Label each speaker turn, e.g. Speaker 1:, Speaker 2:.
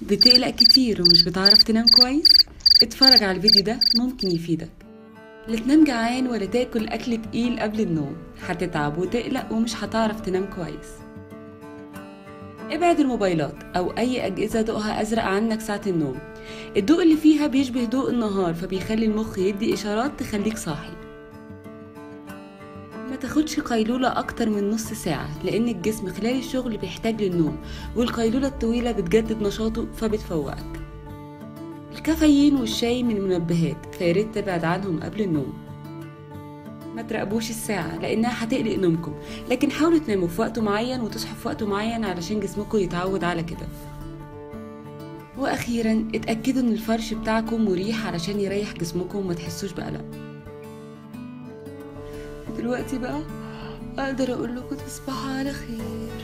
Speaker 1: بتقلق كتير ومش بتعرف تنام كويس اتفرج على الفيديو ده ممكن يفيدك لا تنام جعان ولا تاكل اكل تقيل قبل النوم هتتعب وتقلق ومش هتعرف تنام كويس ابعد الموبايلات او اي اجهزه ضوءها ازرق عنك ساعه النوم الضوء اللي فيها بيشبه ضوء النهار فبيخلي المخ يدي اشارات تخليك صاحي ما تاخدش قيلولة أكتر من نص ساعة لأن الجسم خلال الشغل بيحتاج للنوم والقيلولة الطويلة بتجدد نشاطه فبتفوقك الكافيين والشاي من المنبهات فياريت تبعد عنهم قبل النوم ما تراقبوش الساعة لأنها هتقلق نومكم لكن حاولوا تناموا في وقت معين وتصحوا في وقت معين علشان جسمكم يتعود على كده وأخيرا اتأكدوا إن الفرش بتاعكم مريح علشان يريح جسمكم وما تحسوش بقلق دلوقتي بقى أقدر أقول لكم تصبحوا على خير